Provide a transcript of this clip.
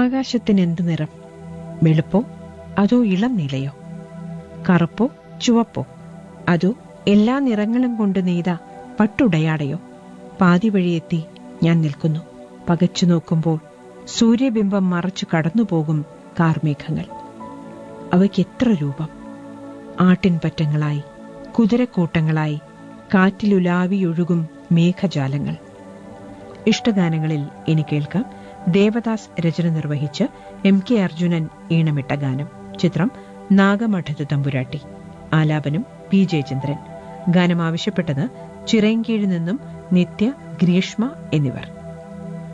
ആകാശത്തിന് എന്ത് നിറം വെളുപ്പോ അതോ ഇളം നീലയോ കറുപ്പോ ചുവപ്പോ അതോ എല്ലാ നിറങ്ങളും കൊണ്ട് നെയ്ത പട്ടുടയാടയോ പാതി വഴിയെത്തി ഞാൻ നിൽക്കുന്നു പകച്ചു നോക്കുമ്പോൾ സൂര്യബിംബം മറച്ചു കടന്നുപോകും കാർമേഘങ്ങൾ അവയ്ക്ക് എത്ര രൂപം ആട്ടിൻപറ്റങ്ങളായി കുതിരക്കൂട്ടങ്ങളായി കാറ്റിലുലാവിയൊഴുകും മേഘജാലങ്ങൾ ഇഷ്ടഗാനങ്ങളിൽ ഇനി കേൾക്കാം ദേവദാസ് രചന നിർവഹിച്ച് എം കെ അർജുനൻ ഈണമിട്ട ഗാനം ചിത്രം നാഗമഠത്ത് തമ്പുരാട്ടി ആലാപനം പി ജയചന്ദ്രൻ ഗാനം ആവശ്യപ്പെട്ടത് ചിറയൻകീഴിൽ നിന്നും നിത്യ ഗ്രീഷ്മ എന്നിവർ